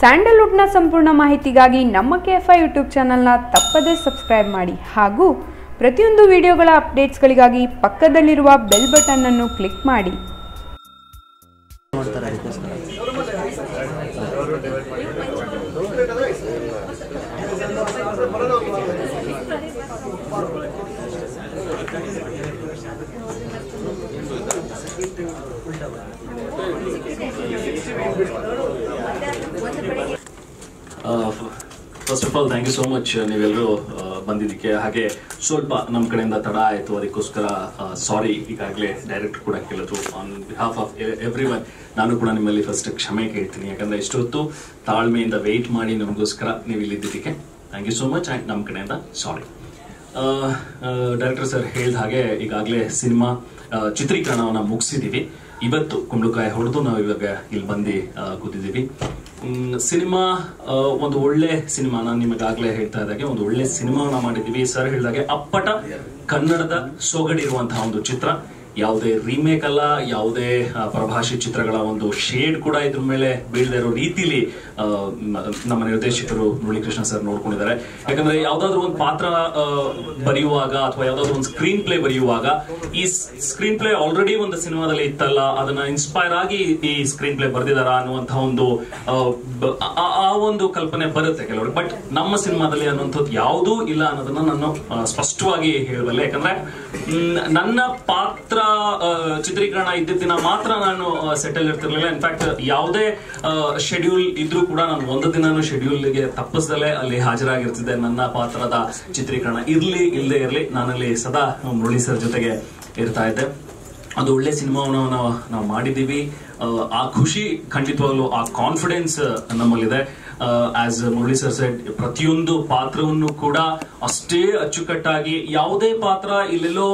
ಸ್ಯಾಂಡಲ್ವುಡ್ನ ಸಂಪೂರ್ಣ ಮಾಹಿತಿಗಾಗಿ ನಮ್ಮ ಕೆ ಎಫ್ ಐ ಯೂಟ್ಯೂಬ್ ಚಾನಲ್ನ ತಪ್ಪದೇ ಸಬ್ಸ್ಕ್ರೈಬ್ ಮಾಡಿ ಹಾಗೂ ಪ್ರತಿಯೊಂದು ವಿಡಿಯೋಗಳ ಅಪ್ಡೇಟ್ಸ್ಗಳಿಗಾಗಿ ಪಕ್ಕದಲ್ಲಿರುವ ಬೆಲ್ ಬಟನ್ ಅನ್ನು ಕ್ಲಿಕ್ ಮಾಡಿ ಮಾಡ್ತಾರೆ ಅದಕ್ಕೋಸ್ಕರ first of all thank you so much ನೀವೆಲ್ಲರೂ ಬಂದಿದ್ದಕ್ಕೆ ಹಾಗೆ ಸ್ವಲ್ಪ ನಮ್ಮ ಕಡೆಯಿಂದ ತಡ ಆಯಿತು ಅದಕ್ಕೋಸ್ಕರ ಸಾರಿ ಈಗಾಗಲೇ ಡೈರೆಕ್ಟ್ ಕೂಡ ಕೇಳಿದ್ರು on behalf of everyone ನಾನು ಕೂಡ ನಿಮ್ಮಲ್ಲಿ ಫಸ್ಟ್ ಕ್ಷಮೆ ಕೇಳ್ತೀನಿ ಯಾಕಂದ್ರೆ ಇಷ್ಟೊತ್ತು ತಾಳ್ಮೆಯಿಂದ ವೆಯ್ಟ್ ಮಾಡಿ ನಮಗೋಸ್ಕರ ನೀವು ಇಲ್ಲಿದ್ದಕ್ಕೆ thank you so much and ನಮ್ಮ ಕಡೆಯಿಂದ ಸಾರಿ ಡೈರೆಕ್ಟರ್ ಸರ್ ಹೇಳಿದ ಹಾಗೆ ಈಗಾಗಲೇ ಸಿನಿಮಾ ಚಿತ್ರೀಕರಣವನ್ನ ಮುಗಿಸಿದೀವಿ ಇವತ್ತು ಕುಂಬಳಕಾಯಿ ಹೊಡೆದು ನಾವು ಇವಾಗ ಇಲ್ಲಿ ಬಂದು ಆ, ಕೂತಿದ್ದೀವಿ ಮ್, ಸಿನಿಮಾ ಆ, ಒಂದು ಒಳ್ಳೆ ಸಿನಿಮಾ ನಾನು ನಿಮಗಾಗಲೇ ಹೇಳ್ತಾ ಇದ್ದಾಗೆ ಒಂದು ಒಳ್ಳೆ ಸಿನಿಮಾವನ್ನ ಮಾಡಿದ್ದೀವಿ ಸರ್ ಹೇಳಿದಾಗೆ ಅಪ್ಪಟ ಕನ್ನಡದ ಸೊಗಡಿರುವಂತಹ ಒಂದು ಚಿತ್ರ ಯಾವುದೇ ರೀಮೇಕ್ ಅಲ್ಲ ಯಾವುದೇ ಆ, ಪರಭಾಷೆ ಚಿತ್ರಗಳ ಒಂದು ಶೇಡ್ ಕೂಡ ಇದ್ರ ಮೇಲೆ ಬೀಳದೇ ಇರೋ ರೀತಿಲಿ ಆ, ಮ- ನಮ್ಮ ನಿರ್ದೇಶಕರು ಮುರಳೀಕೃಷ್ಣ ಸರ್ ನೋಡ್ಕೊಂಡಿದ್ದಾರೆ ಯಾಕಂದ್ರೆ ಯಾವ್ದಾದ್ರು ಒಂದು ಪಾತ್ರ ಆ, ಬರೆಯುವಾಗ ಅಥವಾ ಯಾವ್ದಾದ್ರು ಒಂದು ಸ್ಕ್ರೀನ್ ಪ್ಲೇ ಬರೆಯುವಾಗ ಈ ಸ್ಕ್ರೀನ್ ಪ್ಲೇ ಆಲ್ರೆಡಿ ಒಂದು ಸಿನಿಮಾದಲ್ಲಿ ಇತ್ತಲ್ಲ ಅದನ್ನ ಇನ್ಸ್ಪೈರ್ ಆಗಿ ಈ ಸ್ಕ್ರೀನ್ ಪ್ಲೇ ಬರೆದಿದಾರ ಅನ್ನುವಂತಹ ಒಂದು ಆ, ಬ- ಆ- ಆ ಒಂದು ಕಲ್ಪನೆ ಬರುತ್ತೆ ಕೆಲವರು ಬಟ್ ನಮ್ಮ ಸಿನಿಮಾದಲ್ಲಿ ಅನ್ನುವಂಥದ್ದು ಯಾವುದೂ ಇಲ್ಲ ಅನ್ನೋದನ್ನ ನಾನು ಆ, ಸ್ಪಷ್ಟವಾಗಿ ಹೇಳಬಲ್ಲೆ ಯಾಕಂದ್ರೆ ಮ್, ನನ್ನ ಪಾತ್ರ ಆ, ಚಿತ್ರೀಕರಣ ಇದ್ದ ದಿನ ಮಾತ್ರ ನಾನು ಸೆಟಲ್ ಇರ್ತಿರ್ಲಿಲ್ಲ ಇನ್ಫ್ಯಾಕ್ಟ್ ಯಾವುದೇ ಶೆಡ್ಯೂಲ್ ಇದ್ರೂ ಕೂಡ ನಾನು ಒಂದು ದಿನಾನು ಶೆಡ್ಯೂಲ್ಗೆ ತಪ್ಪಿಸ್ದಲೆ ಅಲ್ಲಿ ಹಾಜರಾಗಿರ್ತಿದ್ದೆ ನನ್ನ ಪಾತ್ರದ ಚಿತ್ರೀಕರಣ ಇರ್ಲಿ ಇಲ್ಲದೆ ಇರ್ಲಿ ನಾನಲ್ಲಿ ಸದಾ ಮುರಳಿ ಸರ್ ಜೊತೆಗೆ ಇರ್ತಾ ಇದ್ದೆ ಅದು ಒಳ್ಳೆ ಸಿನಿಮಾವನ್ನು ನಾವು ನಾವು ಮಾಡಿದ್ದೀವಿ ಆ, ಆ ಖುಷಿ ಖಂಡಿತವಾಗ್ಲೂ ಆ ಕಾನ್ಫಿಡೆನ್ಸ್ ನಮ್ಮಲ್ಲಿದೆ ಆಸ್ ಮುರಳಿ ಸರ್ ಸೆಡ್ ಪ್ರತಿಯೊಂದು ಪಾತ್ರವನ್ನು ಕೂಡ ಅಷ್ಟೇ ಅಚ್ಚುಕಟ್ಟಾಗಿ ಯಾವುದೇ ಪಾತ್ರ ಇಲ್ಲೆಲ್ಲೋ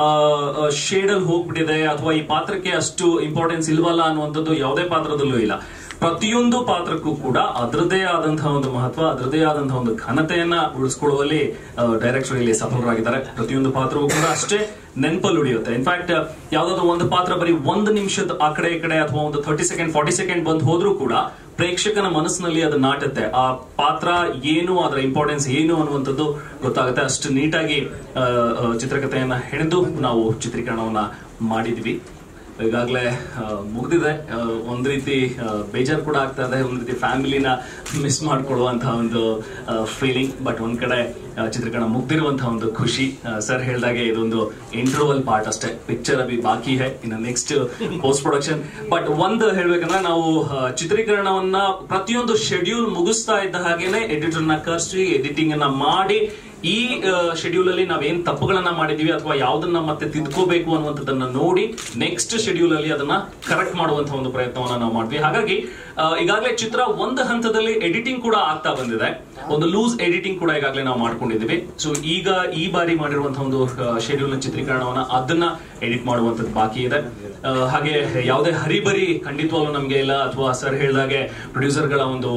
ಶೇಡ್ ಅಲ್ಲಿ ಹೋಗ್ಬಿಟ್ಟಿದೆ ಅಥವಾ ಈ ಪಾತ್ರಕ್ಕೆ ಅಷ್ಟು ಇಂಪಾರ್ಟೆನ್ಸ್ ಇಲ್ವಲ್ಲ ಅನ್ನುವಂಥದ್ದು ಯಾವುದೇ ಪಾತ್ರದಲ್ಲೂ ಇಲ್ಲ ಪ್ರತಿಯೊಂದು ಪಾತ್ರಕ್ಕೂ ಕೂಡ ಅದರದೇ ಆದಂತಹ ಒಂದು ಮಹತ್ವ ಅದರದೇ ಆದಂತಹ ಒಂದು ಘನತೆಯನ್ನ ಉಳಿಸ್ಕೊಳ್ಳುವಲ್ಲಿ ಡೈರೆಕ್ಟರ್ ಇಲ್ಲಿ ಸಫಲರಾಗಿದ್ದಾರೆ ಪ್ರತಿಯೊಂದು ಪಾತ್ರವೂ ಕೂಡ ಅಷ್ಟೇ ನೆನಪಲ್ಲಿ ಉಳಿಯುತ್ತೆ ಇನ್ಫ್ಯಾಕ್ಟ್ ಯಾವ್ದಾದ್ರು ಒಂದು ಪಾತ್ರ ಬರೀ ಒಂದು ನಿಮಿಷದ ಆ ಕಡೆ ಈ ಕಡೆ ಅಥವಾ ಒಂದು ಥರ್ಟಿ ಸೆಕೆಂಡ್ ಫಾರ್ಟಿ ಸೆಕೆಂಡ್ ಬಂದ್ ಹೋದ್ರೂ ಕೂಡ ಪ್ರೇಕ್ಷಕನ ಮನಸ್ಸಿನಲ್ಲಿ ಅದು ನಾಟುತ್ತೆ ಆ ಪಾತ್ರ ಏನು ಅದರ ಇಂಪಾರ್ಟೆನ್ಸ್ ಏನು ಅನ್ನುವಂಥದ್ದು ಗೊತ್ತಾಗುತ್ತೆ ಅಷ್ಟು ನೀಟಾಗಿ ಆ, ಆ, ಚಿತ್ರಕಥೆಯನ್ನ ಹೆಣೆದು ನಾವು ಚಿತ್ರೀಕರಣವನ್ನ ಮಾಡಿದ್ವಿ ಈಗಾಗಲೇ ಮುಗ್ದಿದೆ ಆ, ಒಂದ್ ರೀತಿ ಆ, ಬೇಜಾರು ಕೂಡ ಆಗ್ತಾ ಇದೆ ಒಂದ್ ರೀತಿ ಫ್ಯಾಮಿಲಿನ ಮಿಸ್ ಮಾಡ್ಕೊಳ್ಳುವಂತಹ ಒಂದು ಫೀಲಿಂಗ್ ಬಟ್ ಒಂದ್ ಕಡೆ ಆ, ಚಿತ್ರೀಕರಣ ಮುಗ್ದಿರುವಂತಹ ಒಂದು ಖುಷಿ ಸರ್ ಹೇಳ್ದಾಗೆ ಇದೊಂದು ಇಂಟರ್ವಲ್ ಪಾರ್ಟ್ ಅಷ್ಟೇ ಪಿಕ್ಚರ್ ಅಭಿ ಬಾಕಿ ಹೈ ಇನ್ನು ನೆಕ್ಸ್ಟ್ ಪೋಸ್ಟ್ ಪ್ರೊಡಕ್ಷನ್ ಬಟ್ ಒಂದು ಹೇಳ್ಬೇಕಂದ್ರೆ ನಾವು ಆ, ಚಿತ್ರೀಕರಣವನ್ನ ಪ್ರತಿಯೊಂದು ಶೆಡ್ಯೂಲ್ ಮುಗಿಸ್ತಾ ಇದ್ದ ಹಾಗೇನೆ ಎಡಿಟರ್ ನ ಕರ್ಸಿ ಎಡಿಟಿಂಗ್ ಅನ್ನ ಮಾಡಿ ಈ ಶೆಡ್ಯೂಲ್ ಅಲ್ಲಿ ನಾವೇನ್ ತಪ್ಪುಗಳನ್ನ ಮಾಡಿದೀವಿ ಅಥವಾ ಯಾವ್ದನ್ನ ಮತ್ತೆ ತಿದ್ಕೋಬೇಕು ಅನ್ನುವಂಥದ್ದನ್ನ ನೋಡಿ ನೆಕ್ಸ್ಟ್ ಶೆಡ್ಯೂಲ್ ಅಲ್ಲಿ ಅದನ್ನ ಕರೆಕ್ಟ್ ಮಾಡುವಂತಹ ಒಂದು ಪ್ರಯತ್ನವನ್ನ ನಾವು ಮಾಡಿದ್ವಿ ಹಾಗಾಗಿ ಆ, ಈಗಾಗಲೇ ಚಿತ್ರ ಒಂದು ಹಂತದಲ್ಲಿ ಎಡಿಟಿಂಗ್ ಕೂಡ ಆಗ್ತಾ ಬಂದಿದೆ ಒಂದು ಲೂಸ್ ಎಡಿಟಿಂಗ್ ಕೂಡ ಈಗಾಗಲೇ ನಾವು ಮಾಡ್ಕೊಂಡಿದ್ದೀವಿ ಸೊ ಈಗ ಈ ಬಾರಿ ಮಾಡಿರುವಂತಹ ಒಂದು ಶೆಡ್ಯೂಲ್ ನ ಚಿತ್ರೀಕರಣವನ್ನ ಅದನ್ನ ಎಡಿಟ್ ಮಾಡುವಂತದ್ದು ಬಾಕಿ ಇದೆ ಆ, ಹಾಗೆ ಯಾವುದೇ ಹರಿಬರಿ ಖಂಡಿತವಾಗ್ಲೂ ನಮ್ಗೆ ಇಲ್ಲ ಅಥವಾ ಸರ್ ಹೇಳಿದಾಗೆ ಪ್ರೊಡ್ಯೂಸರ್ ಗಳ ಒಂದು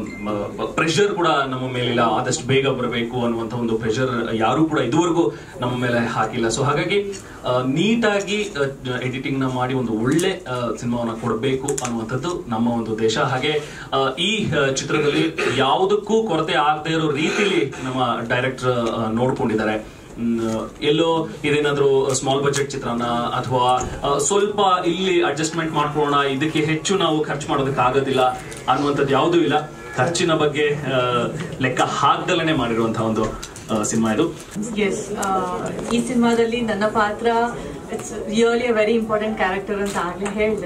ಪ್ರೆಷರ್ ಕೂಡ ನಮ್ಮ ಮೇಲಿಲ್ಲ ಆದಷ್ಟು ಬೇಗ ಬರಬೇಕು ಅನ್ನುವಂತ ಒಂದು ಪ್ರೆಷರ್ ಯಾರು ಕೂಡ ಇದುವರೆಗೂ ನಮ್ಮ ಮೇಲೆ ಹಾಕಿಲ್ಲ ಸೊ ಹಾಗಾಗಿ ನೀಟಾಗಿ ಎಡಿಟಿಂಗ್ ನ ಮಾಡಿ ಒಂದು ಒಳ್ಳೆ ಸಿನಿಮಾವನ್ನ ಕೊಡಬೇಕು ಅನ್ನುವಂಥದ್ದು ನಮ್ಮ ಒಂದು ದೇಶ ಹಾಗೆ ಆ, ಈ ಆ, ಚಿತ್ರದಲ್ಲಿ ಯಾವುದಕ್ಕೂ ಕೊರತೆ ಆಗದೆ ಇರೋ ರೀತಿಲಿ ನಮ್ಮ ಡೈರೆಕ್ಟರ್ ನೋಡ್ಕೊಂಡಿದ್ದಾರೆ ಮ್, ಎಲ್ಲೋ ಇದೇನಾದ್ರೂ ಸ್ಮಾಲ್ ಬಜೆಟ್ ಚಿತ್ರನ ಅಥವಾ ಆ, ಸ್ವಲ್ಪ ಇಲ್ಲಿ ಅಡ್ಜಸ್ಟ್ಮೆಂಟ್ ಮಾಡ್ಕೊಳ್ಳೋಣ ಇದಕ್ಕೆ ಹೆಚ್ಚು ನಾವು ಖರ್ಚು ಮಾಡೋದಕ್ಕೆ ಆಗೋದಿಲ್ಲ ಅನ್ನುವಂಥದ್ದು ಯಾವುದೂ ಇಲ್ಲ ಖರ್ಚಿನ ಬಗ್ಗೆ ಆ, ಲೆಕ್ಕ ಹಾಕ್ದಲೇ ಮಾಡಿರುವಂತಹ ಒಂದು ಸಿನಿಮಾ ಇದು ಎಸ್ ಈ ಸಿನಿಮಾದಲ್ಲಿ ನನ್ನ ಪಾತ್ರ it's really uh very important character ಅಂತ ಆಗಲೇ ಹೇಳಿದೆ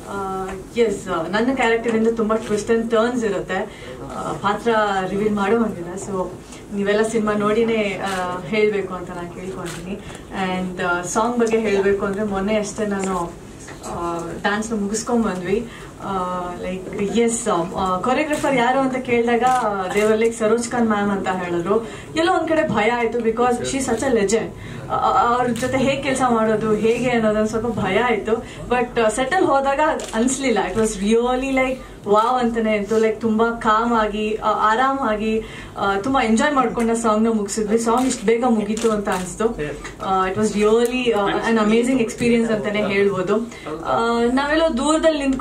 ಎಸ್ ನನ್ನ ಕ್ಯಾರೆಕ್ಟರ್ ಇಂದ ತುಂಬಾ ಟ್ವಿಸ್ಟ್ ಅಂಡ್ ಟರ್ನ್ಸ್ ಇರುತ್ತೆ ಆ, ಪಾತ್ರ ರಿವೀಲ್ ಮಾಡೋ ಹಂಗಿಲ್ಲ ಸೊ ನೀವೆಲ್ಲ ಸಿನಿಮಾ ನೋಡಿನೇ ಆ, ಹೇಳ್ಬೇಕು ಅಂತ ನಾನು ಕೇಳ್ಕೊಳ್ತೀನಿ ಆ್ಯಂಡ್ ಸಾಂಗ್ ಬಗ್ಗೆ ಹೇಳಬೇಕು ಅಂದ್ರೆ ಮೊನ್ನೆ ಅಷ್ಟೇ ನಾನು ಡ್ಯಾನ್ಸ್ನ ಮುಗಿಸ್ಕೊಂಡ್ ಬಂದ್ವಿ ಲೈಕ್ ಎಸ್ ಕೊರಿಯೋಗ್ರಫರ್ ಯಾರು ಅಂತ ಕೇಳಿದಾಗ ದೇವರ್ ಲೈಕ್ ಸರೋಜ್ ಖಾನ್ ಮ್ಯಾಮ್ ಅಂತ ಹೇಳಿದ್ರು ಎಲ್ಲೋ ಒಂದ್ ಕಡೆ ಭಯ ಆಯ್ತು because she such a legend ಅವ್ರ ಜೊತೆ ಹೇಗೆ ಕೆಲಸ ಮಾಡೋದು ಹೇಗೆ ಅನ್ನೋದೊಂದು ಸ್ವಲ್ಪ ಭಯ ಆಯ್ತು ಬಟ್ ಸೆಟಲ್ ಹೋದಾಗ ಅನ್ಸ್ಲಿಲ್ಲ it was really like wow ಅಂತಾನೆ ಇತ್ತು ಲೈಕ್ ತುಂಬಾ ಕಾಮ್ ಆಗಿ ಆ, ಆರಾಮಾಗಿ ಆ, ತುಂಬಾ ಎಂಜಾಯ್ ಮಾಡ್ಕೊಂಡ ಸಾಂಗ್ ನ ಮುಗಿಸಿದ್ವಿ ಸಾಂಗ್ ಇಷ್ಟು ಬೇಗ ಮುಗೀತು ಅಂತ ಅನ್ಸ್ತು it was really an amazing experience ಅಂತಾನೆ ಹೇಳ್ಬೋದು ಆ, ನಾವೆಲ್ಲೋ ದೂರದಲ್ಲಿ ನಿಂತ್ಕೊಂಡು ಡ್ಯಾನ್ಸ್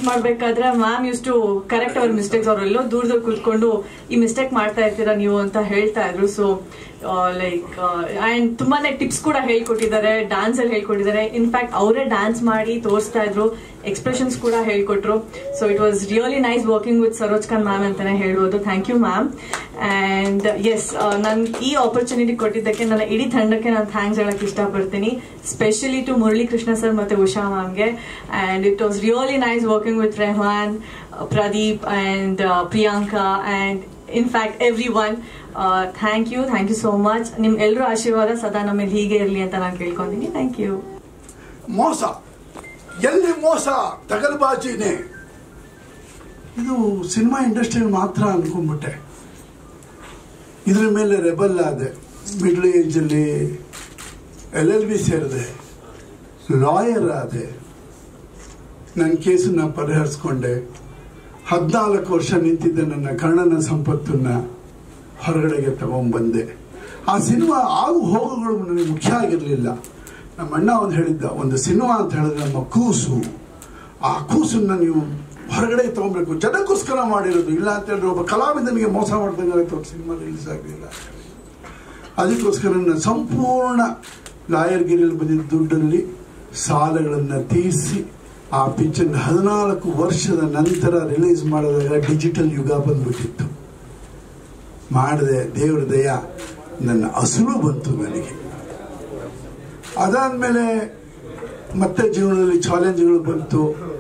ಮಾಡ್ಬೇಕಾದ್ರೆ ಮ್ಯಾಮ್ ಯೂಸ್ ಟು ಕರೆಕ್ಟ್ ಅವ್ರ ಮಿಸ್ಟೇಕ್ಸ್ ಅವರೆಲ್ಲೋ ದೂರದಲ್ಲಿ ಕುತ್ಕೊಂಡು ಈ ಮಿಸ್ಟೇಕ್ ಮಾಡ್ತಾ ಇರ್ತೀರಾ ನೀವು ಅಂತ ಹೇಳ್ತಾ ಇದ್ರು ಸೊ ಲೈಕ್ ಅಂಡ್ ತುಂಬಾನೇ ಟಿಪ್ಸ್ ಕೂಡ ಹೇಳ್ಕೊಟ್ಟಿದ್ದಾರೆ ಡ್ಯಾನ್ಸ್ ಅಲ್ಲಿ ಹೇಳ್ಕೊಟ್ಟಿದ್ದಾರೆ ಇನ್ಫ್ಯಾಕ್ಟ್ ಅವರೇ ಡ್ಯಾನ್ಸ್ ಮಾಡಿ ತೋರಿಸ್ತಾ ಇದ್ರು ಎಕ್ಸ್ಪ್ರೆಷನ್ಸ್ ಕೂಡ ಹೇಳ್ಕೊಟ್ರು so it was really nice working with Saroj Khan ma'am ಅಂತಾನೆ ಹೇಳ್ಬೋದು thank you ma'am and yes ನನ್ಗೆ ಈ ಆಪರ್ಚುನಿಟಿ ಕೊಟ್ಟಿದ್ದಕ್ಕೆ ನನ್ನ ಇಡೀ ತಂಡಕ್ಕೆ ನಾನು ಥ್ಯಾಂಕ್ಸ್ ಹೇಳಕ್ ಇಷ್ಟಪಡ್ತೀನಿ specially to Murali Krishna sir ಮತ್ತೆ ಉಷಾ ಮ್ಯಾಮ್ಗೆ and it was really nice working with Rehman Pradeep and Priyanka and in fact everyone thank you thank you so much ನಿಮ್ ಎಲ್ಲರೂ ಆಶೀರ್ವಾದ ಸದಾ ನಮ್ಮ ಮೇಲೆ ಹೀಗೆ ಇರಲಿ ಅಂತ ನಾನು ಕೇಳ್ಕೊಂತೀನಿ ಥ್ಯಾಂಕ್ ಯು ಮೋಸ ಎಲ್ಲಿ ಮೋಸ ತಗಲ್ಬಾಜಿನೇ ಇದು ಸಿನಿಮಾ ಇಂಡಸ್ಟ್ರಿ ಮಾತ್ರ ಅನ್ಕೊಂಡ್ಬಿಟ್ಟೆ ಇದ್ರ ಮೇಲೆ ರೆಬಲ್ ಆದೆ ಮಿಡ್ಲ್ ಏಜಲ್ಲಿ ಎಲ್ ಎಲ್ ಬಿ ಸೇರಿದೆ ಲಾಯರ್ ಆದೆ ನನ್ನ ಕೇಸನ್ನ ಪರಿಹರಿಸ್ಕೊಂಡೆ ಹದಿನಾಲ್ಕು ವರ್ಷ ನಿಂತಿದ್ದ ನನ್ನ ಕರ್ಣನ ಸಂಪತ್ತನ್ನ ಹೊರಗಡೆಗೆ ತಗೊಂಡ್ಬಂದೆ ಆ ಸಿನಿಮಾ ಆಗು ಹೋಗುಗಳು ನನಗೆ ಮುಖ್ಯ ಆಗಿರಲಿಲ್ಲ ನಮ್ಮ ಅಣ್ಣ ಒಂದು ಹೇಳಿದ್ದ ಒಂದು ಸಿನಿಮಾ ಅಂತ ಹೇಳಿದ್ರೆ ನಮ್ಮ ಕೂಸು ಆ ಕೂಸನ್ನ ನೀವು ಹೊರಗಡೆ ತಗೊಬೇಕು ಜನಕ್ಕೋಸ್ಕರ ಮಾಡಿರೋದು ಇಲ್ಲ ಅಂತ ಹೇಳಿದ್ರೆ ಒಬ್ಬ ಕಲಾವಿದನಿಗೆ ಮೋಸ ಮಾಡ್ದಂಗೆ ಆಯ್ತು ಅವ್ರ ಸಿನಿಮಾ ರಿಲೀಸ್ ಆಗಲಿಲ್ಲ ಅದಕ್ಕೋಸ್ಕರ ನನ್ನ ಸಂಪೂರ್ಣ ಲಾಯರ್ಗಿರಿಯಲ್ಲಿ ಬಂದಿದ್ದ ದುಡ್ಡಲ್ಲಿ ಸಾಲಗಳನ್ನು ತೀರಿಸಿ ಆ ಪಿಕ್ಚರ್ ಹದಿನಾಲ್ಕು ವರ್ಷದ ನಂತರ ರಿಲೀಸ್ ಮಾಡಿದಾಗ ಡಿಜಿಟಲ್ ಯುಗ ಬಂದ್ಬಿಟ್ಟಿತ್ತು ಮಾಡಿದೆ ದೇವ್ರ ದಯ ನನ್ನ ಅಸಲು ಬಂತು ನನಗೆ ಅದಾದ್ಮೇಲೆ ಮತ್ತೆ ಜೀವನದಲ್ಲಿ ಚಾಲೆಂಜ್ಗಳು ಬಂತು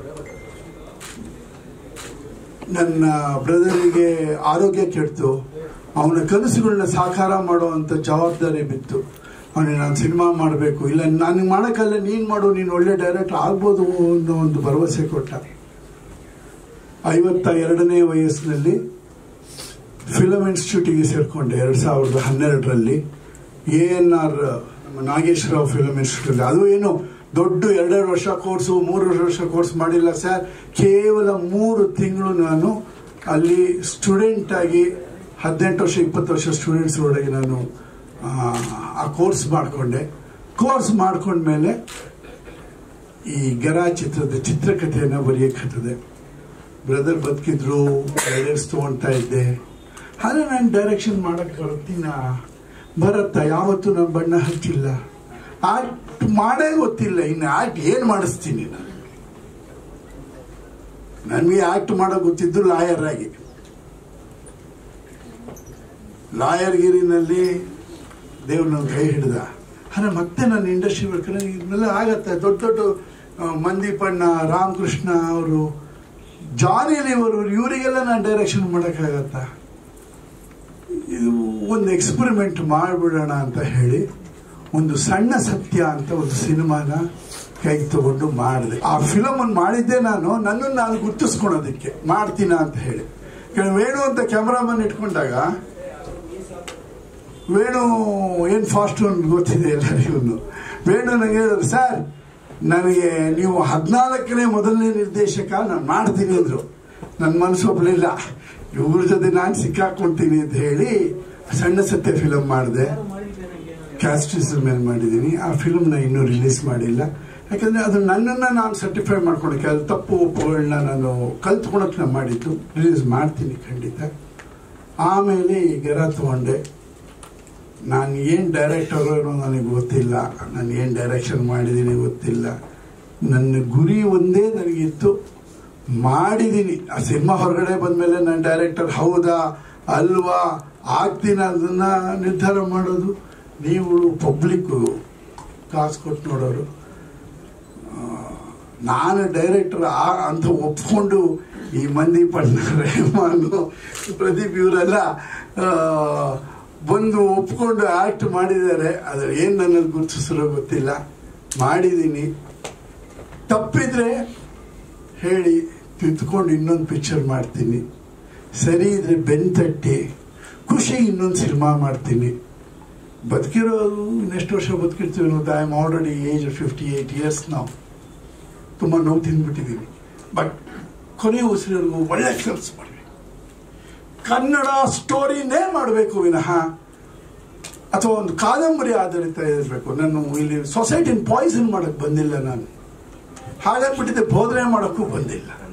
ನನ್ನ ಬ್ರದರಿಗೆ ಆರೋಗ್ಯ ಕೆಡ್ತು ಅವನ ಕನಸುಗಳನ್ನ ಸಾಕಾರ ಮಾಡುವಂತ ಜವಾಬ್ದಾರಿ ಬಿತ್ತು ಅವನಿಗೆ ನಾನು ಸಿನಿಮಾ ಮಾಡಬೇಕು ಇಲ್ಲ ನನಗೆ ಮಾಡೋಕ್ಕಲ್ಲ ನೀನು ಮಾಡು ನೀನು ಒಳ್ಳೆ ಡೈರೆಕ್ಟರ್ ಆಗ್ಬೋದು ಅನ್ನೋ ಒಂದು ಭರವಸೆ ಕೊಟ್ಟ ಐವತ್ತ ಎರಡನೇ ವಯಸ್ಸಿನಲ್ಲಿ ಫಿಲಮ್ ಇನ್ಸ್ಟಿಟ್ಯೂಟಿಗೆ ಸೇರಿಕೊಂಡೆ ಎರಡು ಸಾವಿರದ ಹನ್ನೆರಡರಲ್ಲಿ ಎ ಎನ್ ಆರ್ ನಮ್ಮ ನಾಗೇಶ್ವರರಾವ್ ಫಿಲಮ್ ಇನ್ಸ್ಟಿಟ್ಯೂಟ್ ಅದು ಏನು ದೊಡ್ಡ ಎರಡೆರಡು ವರ್ಷ ಕೋರ್ಸು ಮೂರು ವರ್ಷ ಕೋರ್ಸ್ ಮಾಡಿಲ್ಲ ಸರ್ ಕೇವಲ ಮೂರು ತಿಂಗಳು ನಾನು ಅಲ್ಲಿ ಸ್ಟೂಡೆಂಟ್ ಆಗಿ ಹದಿನೆಂಟು ವರ್ಷ ಇಪ್ಪತ್ತು ವರ್ಷ ಸ್ಟೂಡೆಂಟ್ಸ್ ಒಳಗೆ ನಾನು ಆ, ಆ ಕೋರ್ಸ್ ಮಾಡಿಕೊಂಡೆ ಕೋರ್ಸ್ ಮಾಡ್ಕೊಂಡ್ಮೇಲೆ ಈ ಗರಾ ಚಿತ್ರದ ಚಿತ್ರಕಥೆಯನ್ನು ಬರೆಯಕ್ಕತ್ತದೆ ಬ್ರದರ್ ಬದುಕಿದ್ರು ಗೈಡೆನ್ಸ್ ತಗೊಳ್ತಾ ಇದ್ದೆ ಆದರೆ ನಾನು ಡೈರೆಕ್ಷನ್ ಮಾಡಕ್ಕೆ ಬರುತ್ತೀನ ಬರತ್ತ ಯಾವತ್ತೂ ನಾನು ಬಣ್ಣ ಹಚ್ಚಿಲ್ಲ ಆಕ್ಟ್ ಮಾಡೇ ಗೊತ್ತಿಲ್ಲ ಇನ್ನು ಆಕ್ಟ್ ಏನು ಮಾಡಿಸ್ತೀನಿ ನಾನು ನನಗೆ ಆಕ್ಟ್ ಮಾಡೋಕೆ ಗೊತ್ತಿದ್ದು ಲಾಯರ್ ಆಗಿ ಲಾಯರ್ ಗಿರಿನಲ್ಲಿ ದೇವ್ರು ನನ್ನ ಕೈ ಹಿಡ್ದ ಆದರೆ ಮತ್ತೆ ನಾನು ಇಂಡಸ್ಟ್ರಿ ಬೇಕಾದ್ರೆ ಇದನ್ನೆಲ್ಲ ಆಗತ್ತೆ ದೊಡ್ಡ ದೊಡ್ಡ ಆ, ಮಂದೀಪಣ್ಣ ರಾಮಕೃಷ್ಣ ಅವರು ಜಾನಿ ಅವರು ಇವರಿಗೆಲ್ಲ ನಾನು ಡೈರೆಕ್ಷನ್ ಮಾಡೋಕ್ಕಾಗತ್ತ ಇದು ಒಂದು ಎಕ್ಸ್ಪೆರಿಮೆಂಟ್ ಮಾಡಿಬಿಡೋಣ ಅಂತ ಹೇಳಿ ಒಂದು ಸಣ್ಣ ಸತ್ಯ ಅಂತ ಒಂದು ಸಿನಿಮಾನ ಕೈಗೆ ತಗೊಂಡು ಮಾಡಿದೆ ಆ ಫಿಲಮ್ ಅನ್ನು ಮಾಡಿದ್ದೆ ನಾನು ನನ್ನನ್ನು ನಾನು ಗುರ್ತಿಸ್ಕೊಳೋದಕ್ಕೆ ಮಾಡ್ತೀನ ಅಂತ ಹೇಳಿ ಯಾಕಂದ್ರೆ ವೇಣು ಅಂತ ಕ್ಯಾಮ್ರಾಮನ್ ಇಟ್ಕೊಂಡಾಗ ವೇಣು ಏನು ಫಾಸ್ಟ್ ಒಂದು ಗೊತ್ತಿದೆ ಎಲ್ಲರಿಗೂ ವೇಣು ನನಗೆ ಹೇಳಿದ್ರು ಸರ್ ನನಗೆ ನೀವು ಹದಿನಾಲ್ಕನೇ ಮೊದಲನೇ ನಿರ್ದೇಶಕ ನಾನು ಮಾಡ್ತೀನಿ ಅಂದ್ರು ನನ್ನ ಮನಸ್ಸು ಒಪ್ಪಲಿಲ್ಲ ಇವ್ರ ಜೊತೆ ನಾನು ಸಿಕ್ಕಾಕೊಂತೀನಿ ಅಂತ ಹೇಳಿ ಸಣ್ಣ ಸತ್ಯ ಫಿಲಮ್ ಮಾಡಿದೆ ಕ್ಯಾಸ್ಟಿಸ್ ಮೇಲೆ ಮಾಡಿದ್ದೀನಿ ಆ ಫಿಲ್ಮ್ನ ಇನ್ನೂ ರಿಲೀಸ್ ಮಾಡಿಲ್ಲ ಯಾಕಂದ್ರೆ ಅದು ನನ್ನನ್ನು ನಾನು ಸರ್ಟಿಫೈ ಮಾಡ್ಕೊಳಕ್ಕೆ ಅದು ತಪ್ಪು ಒಪ್ಪುಗಳನ್ನ ನಾನು ಕಲ್ತ್ಕೊಳಕ್ಕೆ ನಾನು ಮಾಡಿದ್ದು ರಿಲೀಸ್ ಮಾಡ್ತೀನಿ ಖಂಡಿತ ಆಮೇಲೆ ಈ ಗೆರ ತಗೊಂಡೆ ನಾನು ಏನು ಡೈರೆಕ್ಟರ್ ಅನ್ನೋ ನನಗೆ ಗೊತ್ತಿಲ್ಲ ನಾನು ಏನು ಡೈರೆಕ್ಷನ್ ಮಾಡಿದ್ದೀನಿ ಗೊತ್ತಿಲ್ಲ ನನ್ನ ಗುರಿ ಒಂದೇ ನನಗಿತ್ತು ಮಾಡಿದ್ದೀನಿ ಆ ಸಿನಿಮಾ ಹೊರಗಡೆ ಬಂದಮೇಲೆ ನಾನು ಡೈರೆಕ್ಟರ್ ಹೌದಾ ಅಲ್ವಾ ಆಗ್ತೀನ ಅದನ್ನ ನಿರ್ಧಾರ ಮಾಡೋದು ನೀವು ಪಬ್ಲಿಕ್ಕು ಕಾಸು ಕೊಟ್ಟು ನೋಡೋರು ಆ, ನಾನು ಡೈರೆಕ್ಟರ್ ಅಂತ ಒಪ್ಕೊಂಡು ಈ ಮಂದಿ ಪಣ್ಣ ರೆಹಮಾನು ಪ್ರದೀಪ್ ಇವರೆಲ್ಲ ಆ, ಬಂದು ಒಪ್ಕೊಂಡು ಆಕ್ಟ್ ಮಾಡಿದ್ದಾರೆ ಅದ್ರ ಏನು ನನ್ನಲ್ಲಿ ಗುರುತಿಸಿರೋ ಗೊತ್ತಿಲ್ಲ ಮಾಡಿದ್ದೀನಿ ತಪ್ಪಿದ್ರೆ ಹೇಳಿ ತಿದ್ದುಕೊಂಡು ಇನ್ನೊಂದು ಪಿಕ್ಚರ್ ಮಾಡ್ತೀನಿ ಸರಿ ಇದ್ರೆ ಬೆನ್ ತಟ್ಟಿ ಖುಷಿ ಇನ್ನೊಂದು ಸಿನಿಮಾ ಮಾಡ್ತೀನಿ ಬದುಕಿರೋದು ಇನ್ನೆಷ್ಟು ವರ್ಷ ಬದುಕಿರ್ತೀವಿ ಅನ್ನೋದು I am already age fifty eight years ನಾವು ತುಂಬ ನೋವು ತಿಂದ್ಬಿಟ್ಟಿದ್ದೀನಿ ಬಟ್ ಕೊನೆ ಉಸಿರಿವರೆಗೂ ಒಳ್ಳೆ ಕೆಲಸ ಮಾಡಬೇಕು ಕನ್ನಡ ಸ್ಟೋರಿನೇ ಮಾಡಬೇಕು ವಿನಃ ಅಥವಾ ಒಂದು ಕಾದಂಬರಿ ಆಧಾರಿತ ಇರಬೇಕು ನಾನು ಇಲ್ಲಿ ಸೊಸೈಟಿನ ಪಾಯ್ಸನ್ ಮಾಡಕ್ಕೆ ಬಂದಿಲ್ಲ ನಾನು ಹಾಗಾಗ್ಬಿಟ್ಟಿದ್ದೆ ಬೋಧನೆ ಮಾಡೋಕ್ಕೂ ಬಂದಿಲ್ಲ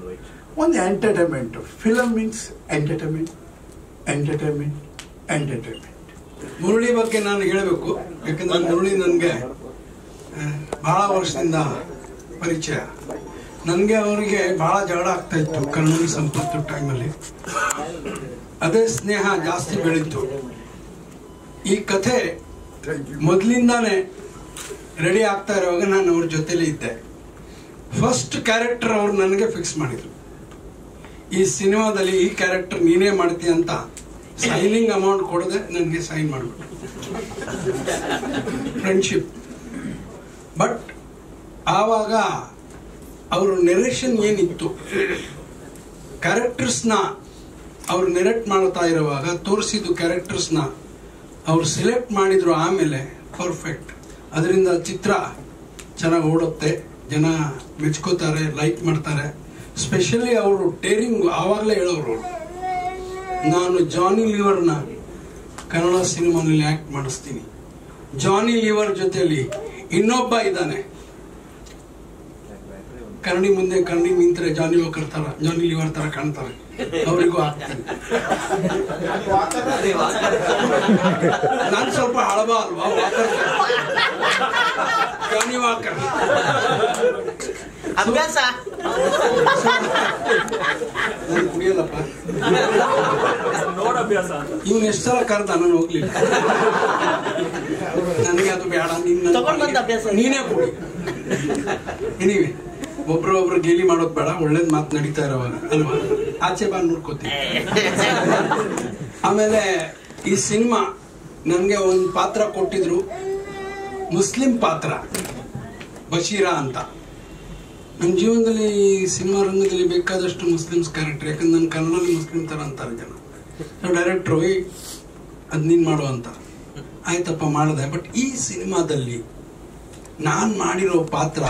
ಒಂದು entertainment film means entertainment entertainment entertainment Murali ಬಗ್ಗೆ ನಾನು ಹೇಳಬೇಕು ಯಾಕಂದ್ರೆ ಮುರಳಿ ನನಗೆ ಬಹಳ ವರ್ಷದಿಂದ ಪರಿಚಯ ನನಗೆ ಅವರಿಗೆ ಬಹಳ ಜಗಳ ಆಗ್ತಾ ಇತ್ತು ಕನ್ನಡ ಸಂಪತ್ತು ಟೈಮಲ್ಲಿ ಅದೇ ಸ್ನೇಹ ಜಾಸ್ತಿ ಬೆಳೀತು ಈ ಕಥೆ ಮೊದಲಿಂದಾನೇ ರೆಡಿ ಆಗ್ತಾ ಇರುವಾಗ ನಾನು ಅವ್ರ ಜೊತೆಲಿ ಇದ್ದೆ ಫಸ್ಟ್ ಕ್ಯಾರೆಕ್ಟರ್ ಅವ್ರು ನನಗೆ ಫಿಕ್ಸ್ ಮಾಡಿದ್ರು ಈ ಸಿನಿಮಾದಲ್ಲಿ ಈ ಕ್ಯಾರೆಕ್ಟರ್ ನೀನೇ ಮಾಡ್ತೀಯ ಅಂತ ಸೈನಿಂಗ್ ಅಮೌಂಟ್ ಕೊಡದೆ ನನಗೆ ಸೈನ್ ಮಾಡ್ಬಿಟ್ಟು ಫ್ರೆಂಡ್ಶಿಪ್ ಬಟ್ ಆವಾಗ ಅವರು ನೆರೇಷನ್ ಏನಿತ್ತು ಕ್ಯಾರೆಕ್ಟರ್ಸ್ನ ಅವ್ರು ನೆರೆಕ್ಟ್ ಮಾಡ್ತಾ ಇರುವಾಗ ತೋರಿಸಿದ್ದು ಕ್ಯಾರೆಕ್ಟರ್ಸ್ನ ಅವ್ರು ಸೆಲೆಕ್ಟ್ ಮಾಡಿದ್ರು ಆಮೇಲೆ ಪರ್ಫೆಕ್ಟ್ ಅದರಿಂದ ಚಿತ್ರ ಚೆನ್ನಾಗಿ ಓಡುತ್ತೆ ಜನ ಮೆಚ್ಕೋತಾರೆ ಲೈಕ್ ಮಾಡ್ತಾರೆ ಸ್ಪೆಷಲಿ ಅವರು ಟೇರಿಂಗ್ ಆವಾಗಲೇ ಹೇಳೋರು ನಾನು ಜಾನಿ ಲಿವರ್ನ ಕನ್ನಡ ಸಿನಿಮಾನಲ್ಲಿ ಆಕ್ಟ್ ಮಾಡಿಸ್ತೀನಿ ಜಾನಿ ಲಿವರ್ ಜೊತೆಲಿ ಇನ್ನೊಬ್ಬ ಇದ್ದಾನೆ ಕನ್ನಡಿ ಮುಂದೆ ಕನ್ನಡಿ ನಿಂತರೆ ಜಾನಿ ವಾಕರ್ ತರ ಜಾನಿ ಲಿವರ್ ತರ ಕಾಣ್ತಾರೆ ಅವರಿಗೂ ಆಗ್ತೀನಿ ನಾನು ಸ್ವಲ್ಪ ಹಳಬ ಅಲ್ವಾ ವಾಕರ್ ಜಾನಿ ವಾಕರ್ ಅಭ್ಯಾಸ ನಾನು ಕುಡಿಯಲ್ಲಪ್ಪ ನೋಡ ಅಭ್ಯಾಸ ಅಂತ ಇವನ್ ಎಷ್ಟು ಸಲ ಕರೆದ ನಾನು ಹೋಗ್ಲಿಲ್ಲ ನನಗೆ ಅದು ಬೇಡ ನಿನ್ನ ತಗೊಂಡ್ ಬಂದ ಅಭ್ಯಾಸ ಇದೆ. ನೀನೇ ಕೊಡಿ ಎನಿವೆ ಒಬ್ರು ಒಬ್ರು ಗೇಲಿ ಮಾಡೋದು ಬೇಡ ಒಳ್ಳೇದ್ ಮಾತು ನಡೀತಾ ಇರೋವಾಗ ಅಲ್ವಾ ಆಚೆ ಬಾ ನೋಡ್ಕೋತೀನಿ ಆಮೇಲೆ ಈ ಸಿನಿಮಾ ನನಗೆ ಒಂದು ಪಾತ್ರ ಕೊಟ್ಟಿದ್ರು ಮುಸ್ಲಿಂ ಪಾತ್ರ ಬಶೀರಾ ಅಂತ ನನ್ನ ಜೀವನದಲ್ಲಿ ಸಿನಿಮಾ ರಂಗದಲ್ಲಿ ಬೇಕಾದಷ್ಟು ಮುಸ್ಲಿಮ್ಸ್ ಕ್ಯಾರೆಕ್ಟರ್ ಯಾಕಂದ್ರೆ ನನ್ನ ಕನ್ನಡದಲ್ಲಿ ಮುಸ್ಲಿಂ ತರ ಅಂತಾರೆ ಜನ ಡೈರೆಕ್ಟ್ರು ಅದ್ ನೀನ್ ಮಾಡು ಅಂತ ಆಯ್ತಪ್ಪ ಮಾಡಿದೆ ಬಟ್ ಈ ಸಿನಿಮಾದಲ್ಲಿ ನಾನ್ ಮಾಡಿರೋ ಪಾತ್ರ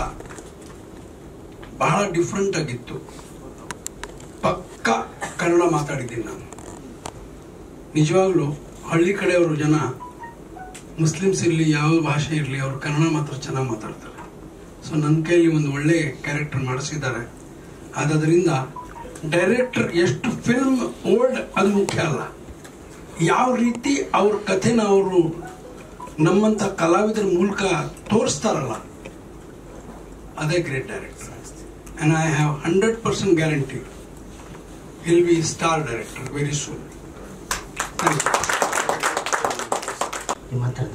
ಬಹಳ ಡಿಫ್ರೆಂಟ್ ಆಗಿತ್ತು ಪಕ್ಕ ಕನ್ನಡ ಮಾತಾಡಿದ್ದೀನಿ ನಾನು ನಿಜವಾಗ್ಲೂ ಹಳ್ಳಿ ಕಡೆಯವರು ಜನ ಮುಸ್ಲಿಮ್ಸ್ ಇರಲಿ ಯಾವ ಭಾಷೆ ಇರಲಿ ಅವ್ರು ಕನ್ನಡ ಮಾತ್ರ ಚೆನ್ನಾಗಿ ಮಾತಾಡ್ತಾರೆ ಸೊ ನನ್ನ ಕೈಲಿ ಒಂದು ಒಳ್ಳೆ ಕ್ಯಾರೆಕ್ಟರ್ ಮಾಡಿಸಿದ್ದಾರೆ ಆದ್ರಿಂದ ಡೈರೆಕ್ಟರ್ ಎಷ್ಟು ಫಿಲ್ಮ್ ಓಲ್ಡ್ ಅದು ಮುಖ್ಯ ಅಲ್ಲ ಯಾವ ರೀತಿ ಅವ್ರ ಕಥೆನ ಅವರು ನಮ್ಮಂತ ಕಲಾವಿದರ ಮೂಲಕ ತೋರಿಸ್ತಾರಲ್ಲ ಅದೇ great director and I have hundred percent guarantee will be star director very soon thank you ಮಾತಾಡ್ದ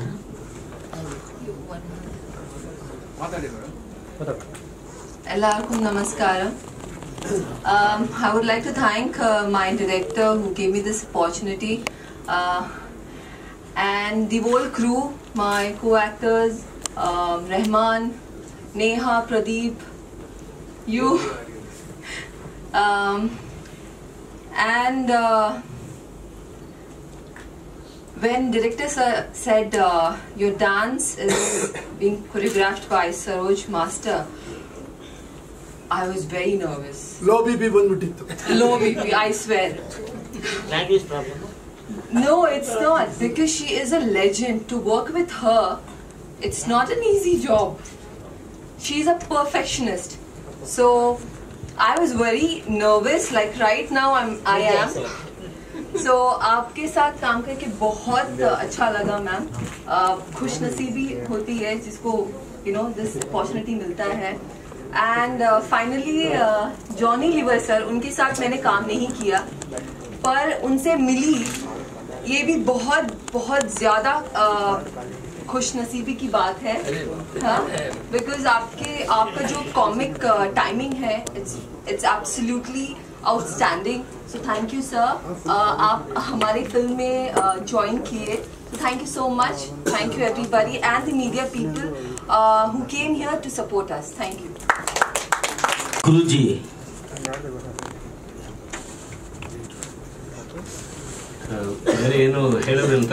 Ellarkum namaskaram. Um, I would like to thank uh, my director who gave me this opportunity uh, and the whole crew, my co-actors, um, Rahman, Neha, Pradeep, you, um, and uh, when director sir said uh, your dance is being choreographed by Saroj Master, I was very nervous. Low B P ಬಂದ್ಬಿಟ್ಟಿತ್ತು Low BP, I swear. Language problem No, it's not because she is a legend. To work with her, it's not an easy job. She's a perfectionist. So I was very nervous. Like right now, I'm I am. So आपके साथ काम करके बहुत अच्छा लगा ma'am खुश नसीबी होती है जिसको यू नो दिस अपॉर्चुनिटी मिलता है and finally Johnny Lever sir उनके साथ मैंने काम नहीं किया पर उनसे मिली ये भी बहुत बहुत ज्यादा खुश नसीबी की बात है हाँ बिकॉज आपके आपका जो कॉमिक टाइमिंग है it's it's absolutely outstanding so thank you sir आप हमारी फिल्म में ज्वाइन किए so thank you so much thank you everybody and the media people uh, who came here to support us thank you ಗುರುಜಿ ಬೇರೆ ಏನು ಹೇಳೋದಂತ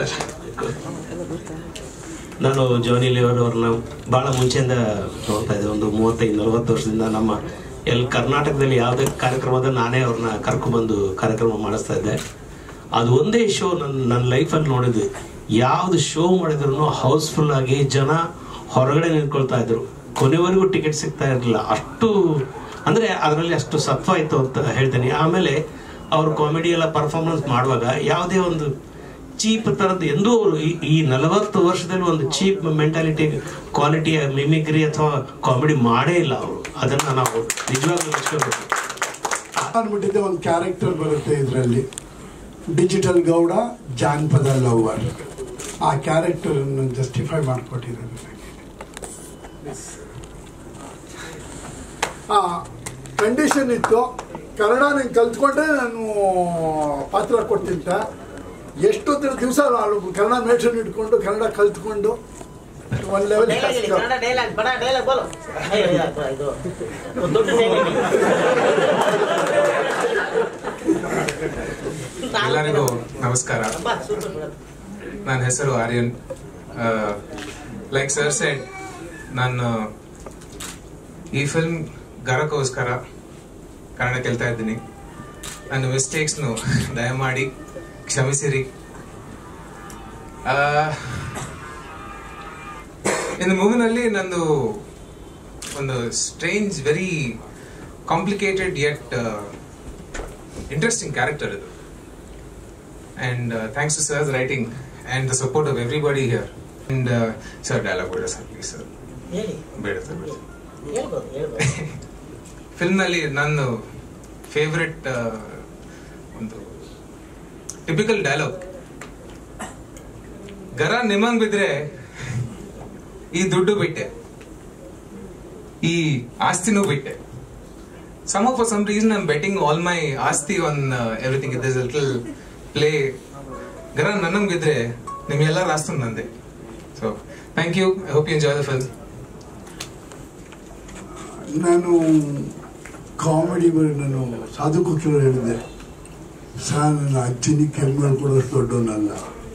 ನಾನು ಜಾನಿ liver ಅವ್ರನ್ನ ಭಾಳ ಮುಂಚೆಯಿಂದ ನೋಡ್ತಾ ಇದ್ದೆ ಒಂದು ಮೂವತ್ತೈದು ನಲವತ್ತು ವರ್ಷದಿಂದ ನಮ್ಮ ಎಲ್ಲಿ ಕರ್ನಾಟಕದಲ್ಲಿ ಯಾವುದೇ ಕಾರ್ಯಕ್ರಮದ ನಾನೇ ಅವ್ರನ್ನ ಕರ್ಕೊಂಡ್ಬಂದು ಕಾರ್ಯಕ್ರಮ ಮಾಡಿಸ್ತಾ ಇದ್ದೆ ಅದು ಒಂದೇ ಶೋ ನನ್ನ ನನ್ನ ಲೈಫಲ್ಲಿ ನೋಡಿದ್ವಿ ಯಾವ್ದು ಶೋ ಮಾಡಿದ್ರು ಹೌಸ್ಫುಲ್ ಆಗಿ ಜನ ಹೊರಗಡೆ ನಿಂತ್ಕೊಳ್ತಾ ಇದ್ರು ಕೊನೆವರೆಗೂ ಟಿಕೆಟ್ ಸಿಗ್ತಾ ಇರಲಿಲ್ಲ ಅಷ್ಟು ಅಂದ್ರೆ ಅದರಲ್ಲಿ ಅಷ್ಟು ಸತ್ವ ಇತ್ತು ಅಂತ ಹೇಳ್ತೇನೆ ಆಮೇಲೆ ಅವರು ಕಾಮಿಡಿ ಎಲ್ಲ ಪರ್ಫಾರ್ಮೆನ್ಸ್ ಮಾಡುವಾಗ ಯಾವುದೇ ಒಂದು ಚೀಪ್ ತರದ್ದು ಎಂದೂ ಅವರು ಈ- ಈ ನಲವತ್ತು ವರ್ಷದಲ್ಲಿ ಒಂದು ಚೀಪ್ ಮೆಂಟಾಲಿಟಿ ಕ್ವಾಲಿಟಿಯ ಮಿಮಿಕ್ರಿ ಅಥವಾ ಕಾಮಿಡಿ ಮಾಡೇ ಇಲ್ಲ ಅವರು ಅದನ್ನ ನಾವು ನಿಜವಾಗ್ಲೂ ಮೆಚ್ಕೊಳ್ಬೇಕು ಅಂದ್ಬಿಟ್ಟಿದ್ದೆ ಒಂದು ಕ್ಯಾರೆಕ್ಟರ್ ಬರುತ್ತೆ ಇದರಲ್ಲಿ ಡಿಜಿಟಲ್ ಗೌಡ ಜಾನಪದ ಲವರ್ ಆ ಕ್ಯಾರೆಕ್ಟರ್ ಜಸ್ಟಿಫೈ ಮಾಡಿಕೊಟ್ಟಿದ್ದಾರೆ ಆ ಕಂಡೀಷನ್ ಇತ್ತು ಕನ್ನಡ ನಾನು ಕಲ್ತ್ಕೊಂಡ್ರೆ ನಾನು ಪಾತ್ರ ಕೊಡ್ತಿಂತ ಎಷ್ಟೊತ್ತರ ದಿವಸ ಕನ್ನಡ ಮೇಷನ್ ಇಟ್ಕೊಂಡು ಕನ್ನಡ ಕಲ್ತ್ಕೊಂಡು ಒಂದು ಲೆವೆಲ್ ಡೈಲಾಗ್ ಹೇಳಿ ಕನ್ನಡ ಡೈಲಾಗ್ ಬಡ ಡೈಲಾಗ್ ಬೋಲು ಅಯ್ಯೋ, ಅಯ್ಯೋ, ಅಪ್ಪ, ಇದು ಒಂದು ದೊಡ್ಡ ಡೈಲಾಗ್ ಎಲ್ಲರಿಗೂ ನಮಸ್ಕಾರ ನನ್ನ ಹೆಸರು ಆರ್ಯನ್ ಲೈಕ್ ಸರ್ ಸೆಡ್ ನಾನು ಈ ಫಿಲ್ಮ್ ಗರಕ್ಕೋಸ್ಕರ ಕನ್ನಡ ಕೇಳ್ತಾ ಇದ್ದೀನಿ ನನ್ನ ಮಿಸ್ಟೇಕ್ಸ್ನು ದಯಮಾಡಿ ಕ್ಷಮಿಸಿರಿ ಇನ್ನು ಮೂವಿನಲ್ಲಿ ನಂದು ಒಂದು strange very complicated yet interesting character ಇದು and uh, thanks to sir's writing and the support of everybody here. And uh, sir, dialogue ಬೇಡ ಸರ್ ಪ್ಲೀಸ್ ಸರ್ ಹೇಳಿ ಬೇಡ ಸರ್ ಬೇಡ ಹೇಳ್ಬೋದು ಹೇಳ್ಬೋದು ಫಿಲ್ಮ್ನಲ್ಲಿ ನನ್ನ ಫೇವ್ರೆಟ್ ಒಂದು ಟಿಪಿಕಲ್ ಡೈಲಾಗ್ ಗರ ನಿಮಂಗ್ ಬಿದ್ರೆ ಈ ದುಡ್ಡು ಬಿಟ್ಟೆ ಈ ಆಸ್ತಿನೂ ಬಿಟ್ಟೆ some for some reason I'm betting all my asti on uh, everything. There's a little play. ಗರ ನನ್ನಂಗ್ ಬಿದ್ರೆ ನಿಮ್ಗೆಲ್ಲರ ಆಸ್ತಿ ನಂದೆ so thank you I hope you enjoy the film ನಾನು ಕಾಮಿಡಿ ಬರೀ ನಾನು ಸಾಧು ಕೋಕಿಲರು ಹೇಳಿದ್ದೆ ಸರ್ ನನ್ನ ಅಜ್ಜನಿಗೆ ಕೆಮ್ಮು ಹೇಳ್ಕೊಡೋಷ್ಟು ದೊಡ್ಡವನಲ್ಲ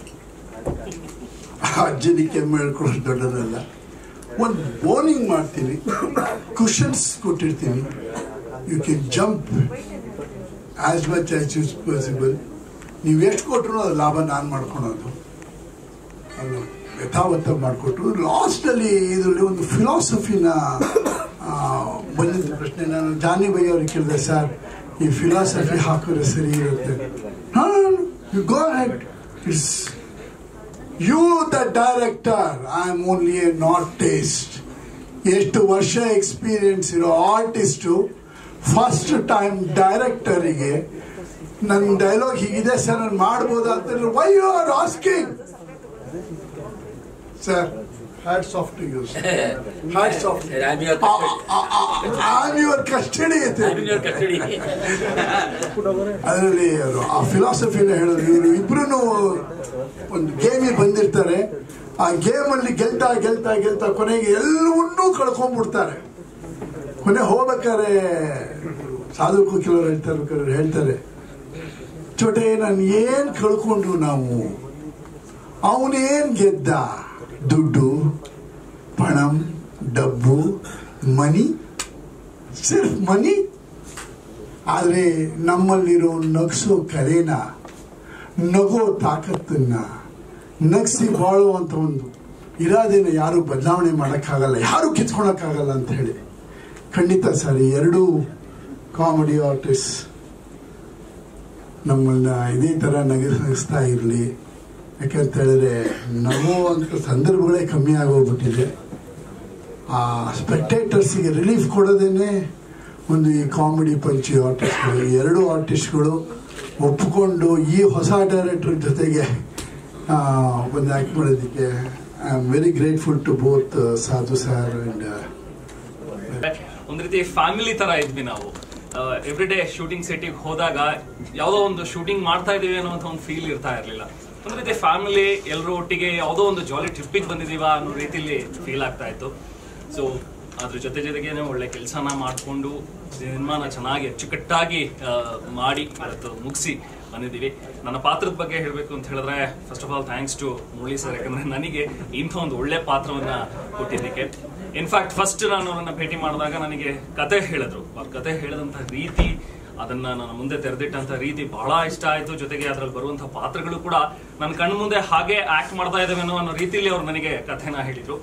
ಅಜ್ಜನಿಗೆ ಕೆಮ್ಮು ಹೇಳ್ಕೊಡೋಷ್ಟು ದೊಡ್ಡವನಲ್ಲ ಒಂದು ಬೋಲಿಂಗ್ ಮಾಡ್ತೀನಿ ಕುಷನ್ಸ್ ಕೊಟ್ಟಿರ್ತೀನಿ you can jump as much as is possible ನೀವು ಎಷ್ಟು ಕೊಟ್ಟರು ಅದು ಲಾಭ ನಾನು ಮಾಡ್ಕೊಳೋದು ಅದು ಯಥಾವತ್ತ ಮಾಡಿಕೊಟ್ರು ಲಾಸ್ಟಲ್ಲಿ ಇದರಲ್ಲಿ ಒಂದು ಫಿಲಾಸಫಿನ ಬಂದಿದ್ದ ಪ್ರಶ್ನೆ ನಾನು ಜಾನಿ ಬೈ ಅವ್ರಿಗೆ ಕೇಳಿದೆ ಸರ್ ಈ ಫಿಲಾಸಫಿ ಹಾಕಿದ್ರೆ ಸರಿ ಇರುತ್ತೆ you go head it's you the director I am only a not taste ಎಷ್ಟು ವರ್ಷ ಎಕ್ಸ್ಪೀರಿಯನ್ಸ್ ಇರೋ ಆರ್ಟಿಸ್ಟು ಫಸ್ಟ್ ಟೈಮ್ ಡೈರೆಕ್ಟರಿಗೆ ನನ್ನ ಡೈಲಾಗ್ ಹೀಗಿದೆ ಸರ್ ನಾನು ಮಾಡ್ಬೋದಾ ಅಂತ why you are asking sir hats off to you hats off I'm your custody. Am your custody I'm your custody. ಅದರಲ್ಲಿ ಅವರು ಆ ಫಿಲಾಸಫಿನ ಹೇಳಿದ್ರು ಇವರು ಇಬ್ರು ಒಂದು ಗೇಮಿಗೆ ಬಂದಿರ್ತಾರೆ ಆ ಗೇಮ್ ಅಲ್ಲಿ ಗೆಲ್ತಾ ಗೆಲ್ತಾ ಗೆಲ್ತಾ ಕೊನೆಗೆ ಎಲ್ಲವನ್ನೂ ಕಳ್ಕೊಂಡ್ಬಿಡ್ತಾರೆ ಕೊನೆ ಹೋಗ್ಬೇಕಾರೆ ಸಾಧು ಕೋಕಿಲರು ಹೇಳ್ತಾ ಇರ್ಬೇಕಾದ್ರೆ ಹೇಳ್ತಾರೆ ಚೋಟೆ ನಾನು ಏನ್ ಕಳ್ಕೊಂಡ್ರು ನಾವು ಅವನೇನ್ ಗೆದ್ದ ದುಡ್ಡು ಪಣಂ ಡಬ್ಬು ಮನಿ ಸಿರ್ಫ್ ಮನಿ ಆದರೆ ನಮ್ಮಲ್ಲಿರೋ ನಗ್ಸೋ ಕಲೆನ ನಗೋ ತಾಕತ್ತನ್ನ ನಗ್ಸಿ ಬಾಳುವಂತ ಒಂದು ಇರಾದೇನ ಯಾರು ಬದಲಾವಣೆ ಮಾಡೋಕ್ಕಾಗಲ್ಲ ಯಾರು ಕಿತ್ಕೊಳಕ್ಕಾಗಲ್ಲ ಅಂತ ಹೇಳಿ ಖಂಡಿತ ಸರ್ ಈ ಎರಡೂ ಕಾಮಿಡಿ ಆರ್ಟಿಸ್ಟ್ ನಮ್ಮನ್ನ ಇದೇ ಥರ ನಗ ನಗಿಸ್ತಾ ಇರಲಿ ಯಾಕಂತ ಹೇಳಿದ್ರೆ ನಗುವಂಥ ಸಂದರ್ಭಗಳೇ ಕಮ್ಮಿ ಆಗೋಗ್ಬಿಟ್ಟಿದೆ ಆ ಸ್ಪೆಕ್ಟೇಟರ್ಸಿಗೆ ರಿಲೀಫ್ ಕೊಡೋದೇನೆ ಒಂದು ಈ ಕಾಮಿಡಿ ಪಂಚಿ ಆರ್ಟಿಸ್ಟ್ಗಳು ಈ ಎರಡು ಆರ್ಟಿಸ್ಟ್ಗಳು ಒಪ್ಪಿಕೊಂಡು ಈ ಹೊಸ ಡೈರೆಕ್ಟರ್ ಜೊತೆಗೆ ಆ, ಒಂದು ಆ್ಯಕ್ಟ್ ಮಾಡೋದಕ್ಕೆ I am very grateful to both Sadhu sir and ಒಂದ್ ರೀತಿ ಫ್ಯಾಮಿಲಿ ತರ ಇದ್ವಿ ನಾವು ಎವ್ರಿ ಡೇ ಶೂಟಿಂಗ್ ಸೆಟ್ಟಿಗೆ ಹೋದಾಗ ಯಾವುದೋ ಒಂದು ಶೂಟಿಂಗ್ ಮಾಡ್ತಾ ಇದೀವಿ ಅನ್ನೋ ಒಂದು ಫೀಲ್ ಇರ್ತಾ ಇರ್ಲಿಲ್ಲ ಒಂದ್ ರೀತಿ ಫ್ಯಾಮಿಲಿ ಎಲ್ಲರೂ ಒಟ್ಟಿಗೆ ಯಾವುದೋ ಒಂದು ಜಾಲಿ ಟ್ರಿಪ್ಪಿಗೆ ಬಂದಿದೀವ ಅನ್ನೋ ರೀತಿಲಿ ಫೀಲ್ ಆಗ್ತಾ ಇತ್ತು ಸೊ ಅದ್ರ ಜೊತೆ ಜೊತೆಗೇನೆ ಒಳ್ಳೆ ಕೆಲಸನ ಮಾಡಿಕೊಂಡು ಸಿನಿಮಾನ ಚೆನ್ನಾಗಿ ಅಚ್ಚುಕಟ್ಟಾಗಿ ಆ, ಮಾಡಿ ಇವತ್ತು ಮುಗಿಸಿ ಬಂದಿದ್ದೀವಿ ನನ್ನ ಪಾತ್ರದ ಬಗ್ಗೆ ಹೇಳಬೇಕು ಅಂತ ಹೇಳಿದ್ರೆ first of all thanks to Murali sir ಯಾಕಂದ್ರೆ ನನಗೆ ಇಂಥ ಒಂದು ಒಳ್ಳೆ ಪಾತ್ರವನ್ನ ಕೊಟ್ಟಿದ್ದಕ್ಕೆ ಇನ್ಫ್ಯಾಕ್ಟ್ ಫಸ್ಟ್ ನಾನು ಅವರನ್ನ ಭೇಟಿ ಮಾಡಿದಾಗ ನನಗೆ ಕತೆ ಹೇಳಿದ್ರು ಅವ್ರ ಕತೆ ಹೇಳಿದಂಥ ರೀತಿ ಅದನ್ನ ನನ್ನ ಮುಂದೆ ತೆರೆದಿಟ್ಟಂತ ರೀತಿ ಬಹಳ ಇಷ್ಟ ಆಯ್ತು ಜೊತೆಗೆ ಅದ್ರಲ್ಲಿ ಬರುವಂತಹ ಪಾತ್ರಗಳು ಕೂಡ ನನ್ನ ಕಣ್ಣು ಮುಂದೆ ಹಾಗೆ ಆಕ್ಟ್ ಮಾಡ್ತಾ ಇದ್ದಾವೇನೋ ಅನ್ನೋ ರೀತಿಯಲ್ಲಿ ಅವ್ರು ನನಗೆ ಕಥೆನ ಹೇಳಿದ್ರು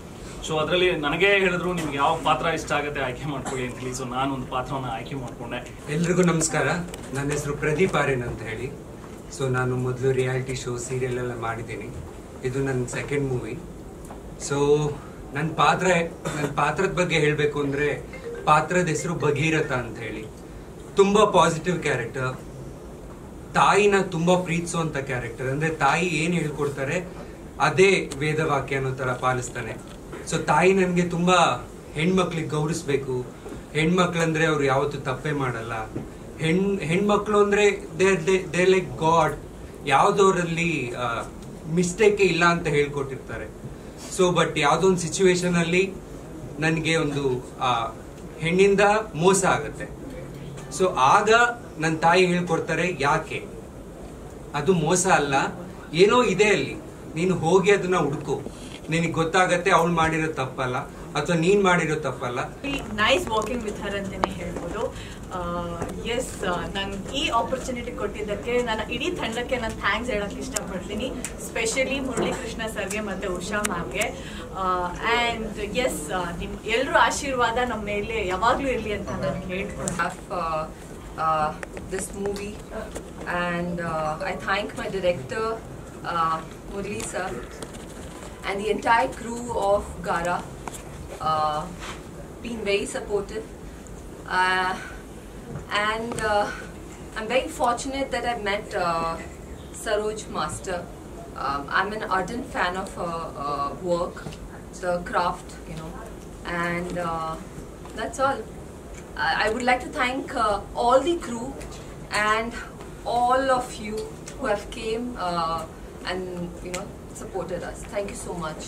ಸೊ ಅದರಲ್ಲಿ ನನಗೆ ಹೇಳಿದ್ರು ನಿಮ್ಗೆ ಯಾವ ಪಾತ್ರ ಇಷ್ಟ ಆಗುತ್ತೆ ಆಯ್ಕೆ ಮಾಡ್ಕೊಳ್ಳಿ ಅಂತ ಹೇಳಿ ಸೊ ನಾನು ಒಂದು ಪಾತ್ರವನ್ನು ಆಯ್ಕೆ ಮಾಡ್ಕೊಂಡೆ ಎಲ್ರಿಗೂ ನಮಸ್ಕಾರ ನನ್ನ ಹೆಸರು ಪ್ರದೀಪ್ ಆರ್ಯನ್ ಅಂತ ಹೇಳಿ ಸೊ ನಾನು ಮೊದಲು ರಿಯಾಲಿಟಿ ಶೋ ಸೀರಿಯಲ್ ಎಲ್ಲ ಮಾಡಿದ್ದೀನಿ ಇದು ನನ್ನ ಸೆಕೆಂಡ್ ಮೂವಿ ಸೊ ನನ್ನ ಪಾತ್ರ ನನ್ನ ಪಾತ್ರದ ಬಗ್ಗೆ ಹೇಳಬೇಕು ಅಂದರೆ ಪಾತ್ರದ ಹೆಸರು ಭಗೀರಥ ಅಂತ ಹೇಳಿ ತುಂಬ ಪಾಸಿಟಿವ್ ಕ್ಯಾರೆಕ್ಟರ್ ತಾಯಿನ ತುಂಬಾ ಪ್ರೀತಿಸುವಂತ ಕ್ಯಾರೆಕ್ಟರ್ ಅಂದ್ರೆ ತಾಯಿ ಏನ್ ಹೇಳ್ಕೊಡ್ತಾರೆ ಅದೇ ವೇದವಾಕ್ಯ ಅನ್ನೋ ತರ ಪಾಲಿಸ್ತಾನೆ ಸೊ ತಾಯಿ ನನ್ಗೆ ತುಂಬಾ ಹೆಣ್ಮಕ್ಳಿಗೆ ಗೌರವಿಸ್ಬೇಕು ಹೆಣ್ಮಕ್ಳಂದ್ರೆ ಅವ್ರು ಯಾವತ್ತೂ ತಪ್ಪೇ ಮಾಡಲ್ಲ ಹೆಣ್ ಹೆಣ್ಮಕ್ಳು ಅಂದ್ರೆ ದೇ ಲೈಕ್ ಗಾಡ್ ಯಾವ್ದವ್ರಲ್ಲಿ ಮಿಸ್ಟೇಕ್ ಇಲ್ಲ ಅಂತ ಹೇಳ್ಕೊಟ್ಟಿರ್ತಾರೆ ಸೊ ಬಟ್ ಯಾವ್ದೋ ಒಂದು ಸಿಚುವೇಶನ್ ಅಲ್ಲಿ ನನಗೆ ಒಂದು ಆ, ಹೆಣ್ಣಿಂದ ಮೋಸ ಆಗತ್ತೆ ಸೊ ಆಗ ನನ್ನ ತಾಯಿ ಹೇಳ್ಕೊಡ್ತಾರೆ ಯಾಕೆ ಅದು ಮೋಸ ಅಲ್ಲ ಏನೋ ಇದೆ ಅಲ್ಲಿ ನೀನು ಹೋಗಿ ಅದನ್ನ ಹುಡುಕು ನಿನಗೆ ಗೊತ್ತಾಗತ್ತೆ ಅವಳು ಮಾಡಿರೋ ತಪ್ಪಲ್ಲ ಅಥವಾ ನೀನ್ ಮಾಡಿರೋ ತಪ್ಪಲ್ಲ ನೈಸ್ ವಾಕಿಂಗ್ ವಿತ್ ಹರ್ ಅಂತಾನೆ ಹೇಳ್ಬೋದು ಎಸ್ ನಂಗೆ ಈ ಆಪರ್ಚುನಿಟಿ ಕೊಟ್ಟಿದ್ದಕ್ಕೆ ನನ್ನ ಇಡೀ ತಂಡಕ್ಕೆ ನಾನು ಥ್ಯಾಂಕ್ಸ್ ಹೇಳಕ್ ಇಷ್ಟಪಡ್ತೀನಿ ಸ್ಪೆಷಲಿ ಮುರಳಿ ಕೃಷ್ಣ ಸರ್ಗೆ ಮತ್ತೆ ಉಷಾ ಮ್ಯಾಮ್ಗೆ ಆ್ಯಂಡ್ ಎಸ್ ನಿಮ್ ಎಲ್ರ ಆಶೀರ್ವಾದ ನಮ್ಮ ಮೇಲೆ ಯಾವಾಗ್ಲೂ ಇರಲಿ ಅಂತ ನಾನು ಹೇಳ್ಕೊಂಡು have uh, uh, this movie and uh, I thank my director uh, Murli sir and the entire crew of Gara uh, been very supportive uh, and uh, I'm very fortunate that I met uh, Saroj Master. Um, I'm an ardent fan of her uh, work, the craft, you know, and uh, that's all. I I would like to thank uh, all the crew and all of you who have came uh, and you know supported us. Thank you so much.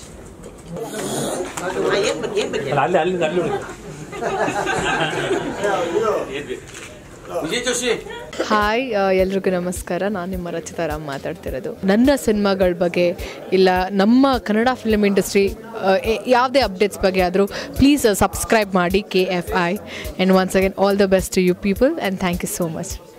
ಅಲ್ಲಿ ಅಲ್ಲಿ ಅಲ್ಲಿ Vijay Joshi hi ಎಲ್ರಿಗೂ ನಮಸ್ಕಾರ ನಾನು ನಿಮ್ಮ ರಚಿತಾ ರಾಮ್ ಮಾತಾಡ್ತಿರೋದು ನನ್ನ ಸಿನಿಮಾಗಳ ಬಗ್ಗೆ ಇಲ್ಲ ನಮ್ಮ ಕನ್ನಡ ಫಿಲ್ಮ್ ಇಂಡಸ್ಟ್ರಿ ಯಾವುದೇ ಅಪ್ಡೇಟ್ಸ್ ಬಗ್ಗೆ ಆದರೂ ಪ್ಲೀಸ್ ಸಬ್ಸ್ಕ್ರೈಬ್ ಮಾಡಿ K F I and once again all the best to you people and thank you so much